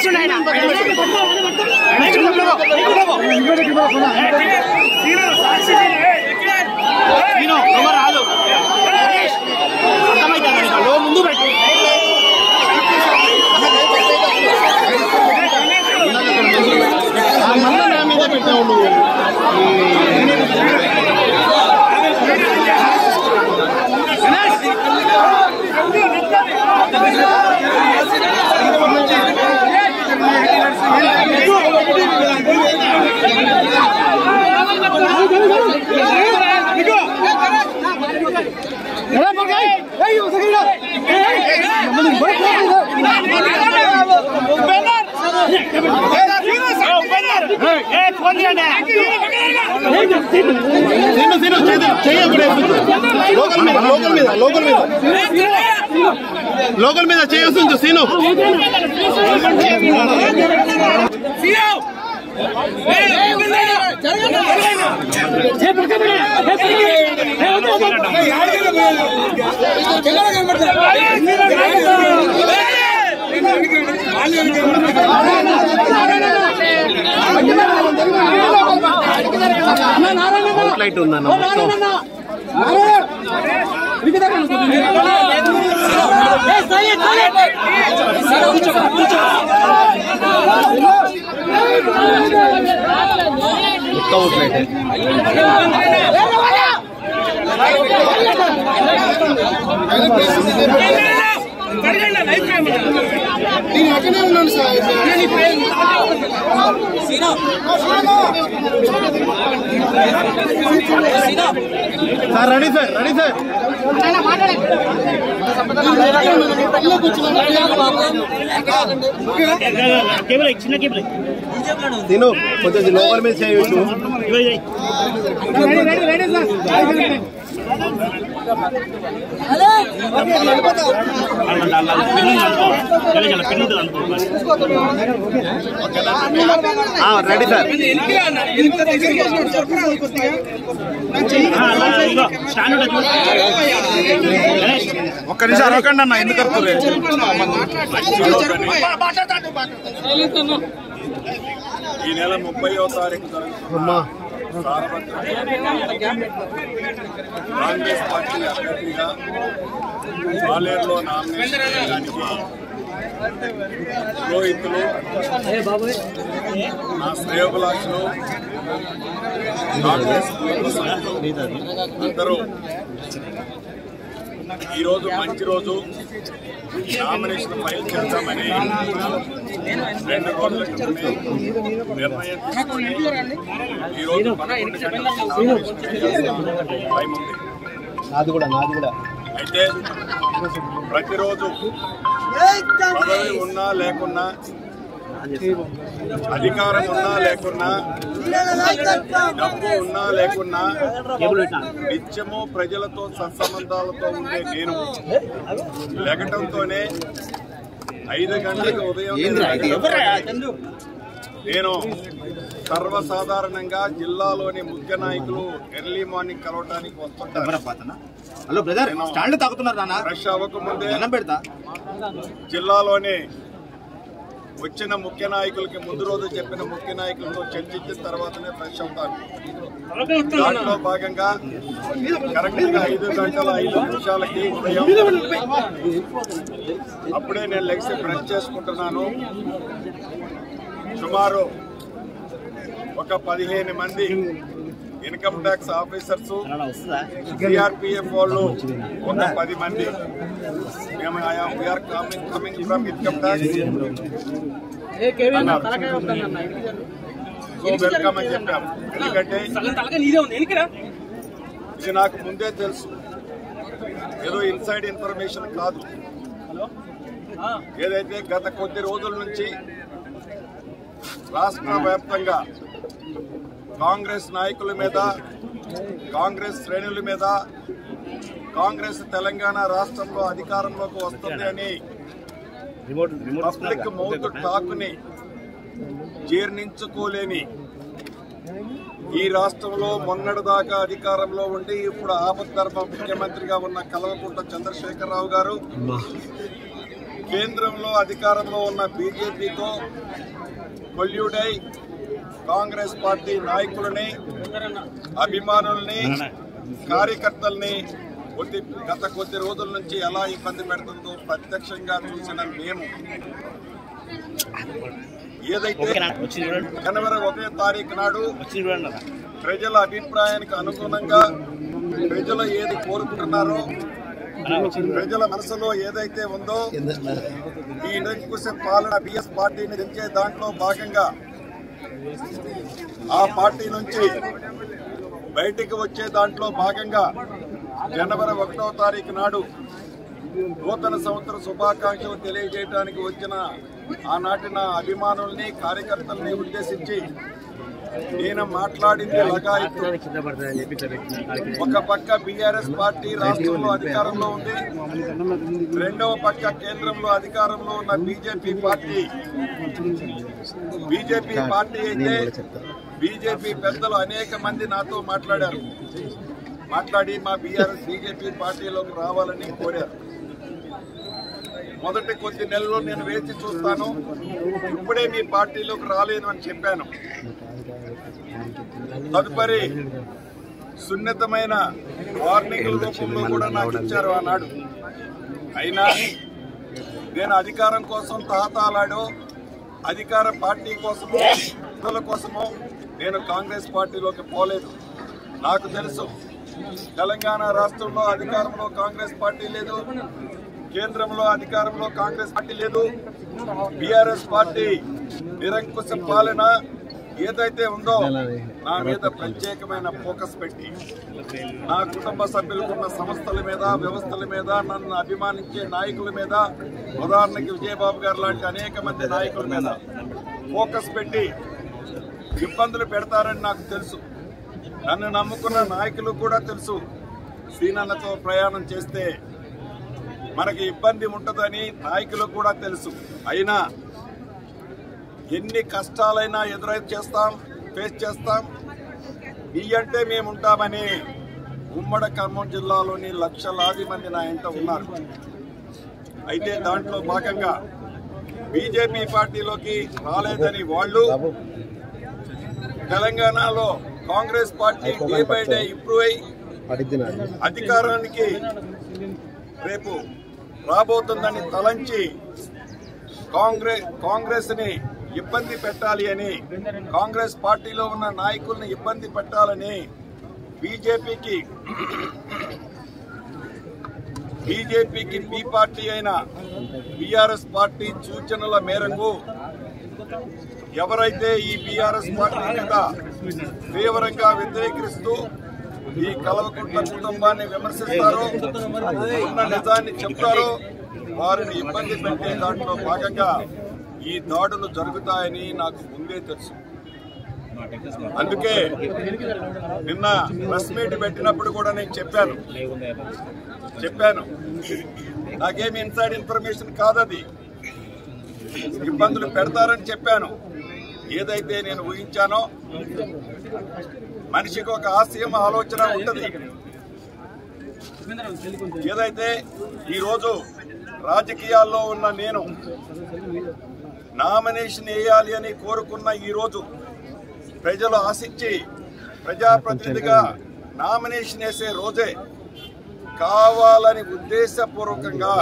చేస్తుండే ఆయన నేను ఎవరు రాదు అర్థమైతే లో ముందు పెట్టు మళ్ళీ నా మీద పెట్టావు నువ్వు ఫోన్ చేయండి తిను తిను చెయ్యకూడదు లోకల్ మీద లోకల్ మీద లోకల్ మీద లోకల్ మీద చేయొచ్చు సీను అవుట్లైట్ ఉందన్న మొత్తం మొత్తం అవుట్లైట్ నేను అక్కడే ఉన్నాను sir sir ready sir ready sir cable చిన్న కేబుల్ తిను కొంచెం లోపల మీద చేయొచ్చు రెడీ సార్ స్టాండ్ ఒక్క నిమిషం అరవకండి అన్న ఎందుకు ఈ నెల ముప్పయో తారీఖు జరుగుతున్న కాంగ్రెస్ పార్టీ అభ్యర్థిగా పాలేరులో నామినేషన్ చేయడానికి పురోహితులు నా శ్రేయోభిలాషులు కాంగ్రెస్ కుటుంబ సభ్యులు అందరూ ఈరోజు మంచి రోజు నామినేషన్ ఫైల్ చేద్దామని రెండు రోజుల క్రితమే నిర్ణయం తీసుకుని ఈరోజు పదకొండు గంటలకు నామినేషన్ చేయాల్సిన టైం ఉంది నాది కూడా నాది కూడా అయితే ప్రతిరోజు పదవి ఉన్నా లేకున్నా అధికారం ఉన్నా లేకున్నా డబ్బు ఉన్నా లేకున్నా నిత్యము ప్రజలతో సత్సంబంధాలతో ఉండే నేను లెగటంతోనే ఐదు గంటలకు ఉదయం నేను సర్వసాధారణంగా జిల్లాలోని ముఖ్య నాయకులు ఎర్లీ మార్నింగ్ కలవటానికి వస్తుంటారు హలో బ్రదర్ స్టాండ్ తాగుతున్నారు నాన్న ఫ్రెష్ అవ్వకముందే దండం పెడతా జిల్లాలోని వచ్చిన ముఖ్య నాయకులకి ముందు రోజు చెప్పిన ముఖ్య నాయకులతో చర్చించిన తర్వాతనే ఫ్రెష్ అవుతాను దాంట్లో భాగంగా కరెక్ట్ గా ఐదు గంటల ఐదు నిమిషాలకి ఉదయం అప్పుడే నేను లెగ్స్ బ్రష్ చేసుకుంటున్నాను సుమారు ఒక పదిహేను మంది ఇన్కమ్ ట్యాక్స్ ఆఫీసర్స్ సిఆర్పిఎఫ్ వాళ్ళు ఒక పది మంది మేము we are coming coming from income tax so welcome అని చెప్పాం ఎందుకంటే ఇది నాకు ముందే తెలుసు ఏదో ఇన్సైడ్ ఇన్ఫర్మేషన్ కాదు ఏదైతే గత కొద్ది రోజుల నుంచి రాష్ట్ర వ్యాప్తంగా కాంగ్రెస్ నాయకుల మీద కాంగ్రెస్ శ్రేణుల మీద కాంగ్రెస్ తెలంగాణ రాష్ట్రంలో అధికారంలోకి వస్తుంది అని పబ్లిక్ మౌత్ టాక్ని జీర్ణించుకోలేని ఈ రాష్ట్రంలో మొన్నటిదాకా అధికారంలో ఉండి ఇప్పుడు ఆపద్ధర్మ ముఖ్యమంత్రిగా ఉన్న కల్వకుంట్ల చంద్రశేఖరరావు గారు కేంద్రంలో అధికారంలో ఉన్న బీజేపీతో కొల్యూడై కాంగ్రెస్ పార్టీ నాయకులని అభిమానుల్ని కార్యకర్తల్ని కొద్ది గత కొద్ది రోజుల నుంచి ఎలా ఇబ్బంది పెడుతుందో ప్రత్యక్షంగా చూసిన మేము ఏదైతే వచ్చింది చూడండి జనవరి ఒకటో తారీఖు నాడు వచ్చింది చూడండి అలా. ప్రజల అభిప్రాయానికి అనుగుణంగా ప్రజలు ఏది కోరుకుంటున్నారో అలా వచ్చింది ప్రజల మనసులో ఏదైతే ఉందో ఈ నిరంకుశ పాలన బిఎస్ పార్టీని తెచ్చే దాంట్లో భాగంగా ఆ పార్టీ నుంచి బయటికి వచ్చే దాంట్లో భాగంగా జనవరి ఒకటో తారీఖు నాడు నూతన సంవత్సర శుభాకాంక్షలు తెలియజేయడానికి వచ్చిన ఆనాటి నా అభిమానుల్ని కార్యకర్తల్ని ఉద్దేశించి నేను మాట్లాడింది లగాయత్తు ఒక పక్క బీఆర్ఎస్ పార్టీ రాష్ట్రంలో అధికారంలో ఉంది రెండవ పక్క కేంద్రంలో అధికారంలో ఉన్న బీజేపీ పార్టీ బీజేపీ పార్టీ అయితే బీజేపీ పెద్దలు అనేక మంది నాతో మాట్లాడారు మాట్లాడి మా బీఆర్ఎస్ బీజేపీ పార్టీలోకి రావాలని కోరారు మొదటి కొద్ది నెలలు నేను వేచి చూస్తాను ఇప్పుడే మీ పార్టీలోకి రాలేను అని చెప్పాను తదుపరి సున్నితమైన వార్నింగ్ రూపంలో కూడా నాకు ఇచ్చారు ఆనాడు అయినా నేను అధికారం కోసం తాతాలాడో అధికార పార్టీ కోసమో ప్రజల కోసమో నేను కాంగ్రెస్ పార్టీలోకి పోలేదు నాకు తెలుసు తెలంగాణ రాష్ట్రంలో అధికారంలో కాంగ్రెస్ పార్టీ లేదు కేంద్రంలో అధికారంలో కాంగ్రెస్ పార్టీ లేదు బీఆర్ఎస్ పార్టీ నిరంకుశ పాలన ఏదైతే ఉందో నా మీద ప్రత్యేకమైన ఫోకస్ పెట్టి నా కుటుంబ సభ్యులకున్న సంస్థల మీద వ్యవస్థల మీద నన్ను అభిమానించే నాయకుల మీద ఉదాహరణకి విజయబాబు గారు లాంటి అనేక మంది నాయకుల మీద ఫోకస్ పెట్టి ఇబ్బందులు పెడతారని నాకు తెలుసు నన్ను నమ్ముకున్న నాయకులు కూడా తెలుసు శ్రీనన్నతో ప్రయాణం చేస్తే మనకి ఇబ్బంది ఉంటుందని నాయకులకు కూడా తెలుసు అయినా ఎన్ని కష్టాలైనా ఎదురై చేస్తాం ఫేస్ చేస్తాం మీ అంటే మేము ఉంటామని ఉమ్మడి ఖమ్మం జిల్లాలోని లక్షలాది మంది నా ఇంట ఉన్నారు అయితే దాంట్లో భాగంగా బీజేపీ పార్టీలోకి రాలేదని వాళ్ళు తెలంగాణలో Congress party day by day improve అయి అధికారానికి రేపు రాబోతుందని తలంచి కాంగ్రెస్ కాంగ్రెస్ ని ఇబ్బంది పెట్టాలి అని కాంగ్రెస్ పార్టీలో ఉన్న నాయకుల్ని ఇబ్బంది పెట్టాలని బీజేపీకి బీజేపీకి బి పార్టీ అయిన బీఆర్ఎస్ పార్టీ సూచనల మేరకు ఎవరైతే ఈ బీఆర్ఎస్ పార్టీ మీద తీవ్రంగా వ్యతిరేకిస్తూ ఈ కలవకుంట్ల కుటుంబాన్ని విమర్శిస్తారో ఉన్న నిజాన్ని చెప్తారో వారిని ఇబ్బంది పెట్టే దాంట్లో భాగంగా ఈ దాడులు జరుగుతాయని నాకు ముందే తెలుసు అందుకే నిన్న ప్రెస్ మీట్ పెట్టినప్పుడు కూడా నేను చెప్పాను చెప్పాను నాకేమి ఇన్సైడ్ ఇన్ఫర్మేషన్ కాదది ఇబ్బందులు పెడతారని చెప్పాను ఏదైతే నేను ఊహించానో మనిషికి ఒక ఆశయం ఆలోచన ఉంటుంది ఏదైతే ఈరోజు రాజకీయాల్లో ఉన్న నేను నామినేషన్ వేయాలి అని కోరుకున్న ఈ రోజు ప్రజలు ఆశించి ప్రజాప్రతినిధిగా నామినేషన్ వేసే రోజే కావాలని ఉద్దేశపూర్వకంగా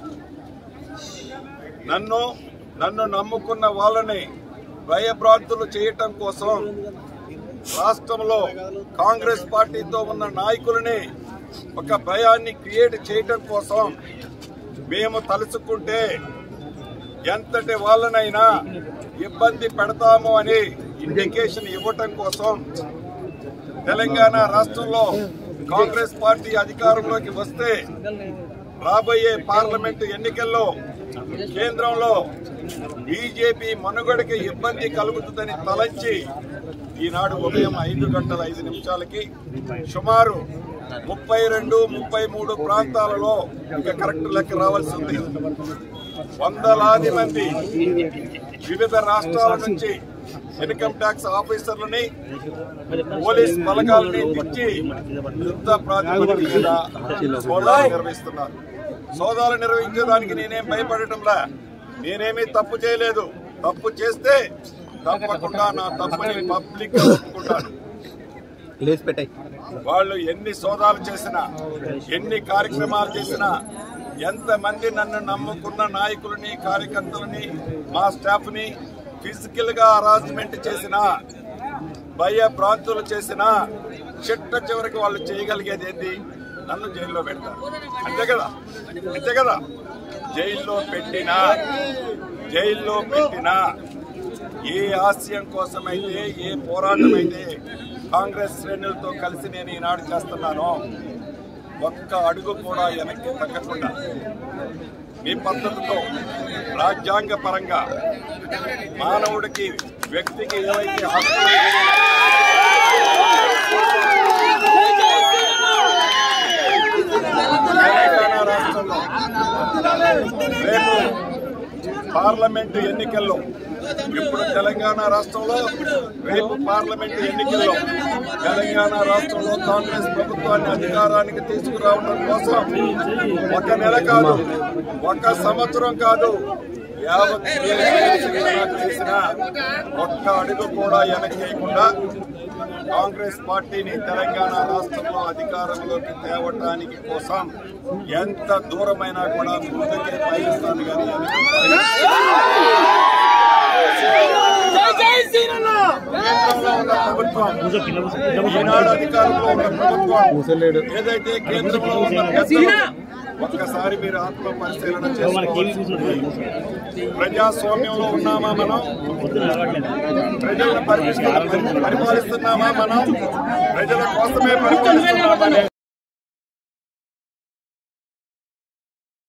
నన్ను నన్ను నమ్ముకున్న వాళ్ళని భయభ్రాంతులు చేయటం కోసం రాష్ట్రంలో కాంగ్రెస్ పార్టీతో ఉన్న నాయకులని ఒక భయాన్ని క్రియేట్ చేయటం కోసం మేము తలుచుకుంటే ఎంతటి వాళ్ళనైనా ఇబ్బంది పెడతాము అని ఇండికేషన్ ఇవ్వటం కోసం తెలంగాణ రాష్ట్రంలో కాంగ్రెస్ పార్టీ అధికారంలోకి వస్తే రాబోయే పార్లమెంటు ఎన్నికల్లో కేంద్రంలో బీజేపీ మనుగడకి ఇబ్బంది కలుగుతుందని తలంచి ఈనాడు ఉదయం ఐదు గంటల ఐదు నిమిషాలకి సుమారు ముప్పై రెండు ముప్పై మూడు ప్రాంతాలలో ఇంకా కరెక్ట్ లెక్క రావాల్సి ఉంది వందలాది మంది వివిధ రాష్ట్రాల నుంచి ఇన్కమ్ ట్యాక్స్ ఆఫీసర్లని పోలీస్ బలగాలని దించి యుద్ధ ప్రాతిపదిక మీద సోదాలు నిర్వహిస్తున్నారు సోదాలు నిర్వహించేదానికి నేనేం భయపడటంలా నేనేమీ తప్పు చేయలేదు తప్పు చేస్తే తప్పకుండా నా తప్పుని పబ్లిక్ ఒప్పుకుంటాను లేచి పెట్టాయి వాళ్ళు ఎన్ని సోదాలు చేసినా ఎన్ని కార్యక్రమాలు చేసినా ఎంతమంది నన్ను నమ్ముకున్న నాయకులని కార్యకర్తలని మా స్టాఫ్ ని ఫిజికల్ గా హరాస్మెంట్ చేసినా భయ భ్రాంతులు చేసినా చిట్ట చివరికి వాళ్ళు చేయగలిగేది ఏంటి నన్ను జైల్లో పెడతారు అంతే కదా అంతే కదా జైల్లో పెట్టినా జైల్లో పెట్టినా ఏ ఆశయం కోసమైతే ఏ పోరాటం అయితే కాంగ్రెస్ శ్రేణులతో కలిసి నేను ఈనాడు చేస్తున్నానో ఒక్క అడుగు కూడా వెనక్కి తగ్గకుండా మీ పద్ధతితో రాజ్యాంగ పరంగా మానవుడికి వ్యక్తికి ఏవైతే హక్కులు తెలంగాణ రాష్ట్రంలో రేపు పార్లమెంటు ఎన్నికల్లో ఇప్పుడు తెలంగాణ రాష్ట్రంలో రేపు పార్లమెంటు ఎన్నికల్లో తెలంగాణ రాష్ట్రంలో కాంగ్రెస్ ప్రభుత్వాన్ని అధికారానికి తీసుకురావడం కోసం ఒక నెల కాదు ఒక సంవత్సరం కాదు యావత్ దేశం చేసిన ఒక్క అడుగు కూడా వెనకేయకుండా కాంగ్రెస్ పార్టీని తెలంగాణ రాష్ట్రంలో అధికారంలోకి తేవటానికి కోసం ఎంత దూరమైనా కూడా ముందుకే పయనిస్తాను కానీ కేంద్రంలో ఉన్న ప్రభుత్వం ఈనాడు అధికారంలో ఉన్న ప్రభుత్వం ఏదైతే కేంద్రంలో ఉన్న పెద్దలు ఒక్కసారి మీరు ఆత్మ పరిశీలన చేసుకోవాలి ప్రజాస్వామ్యంలో ఉన్నామా మనం ప్రజలను పరిపాలిస్తున్నామా మనం ప్రజల కోసమే పరిపాలిస్తున్నామా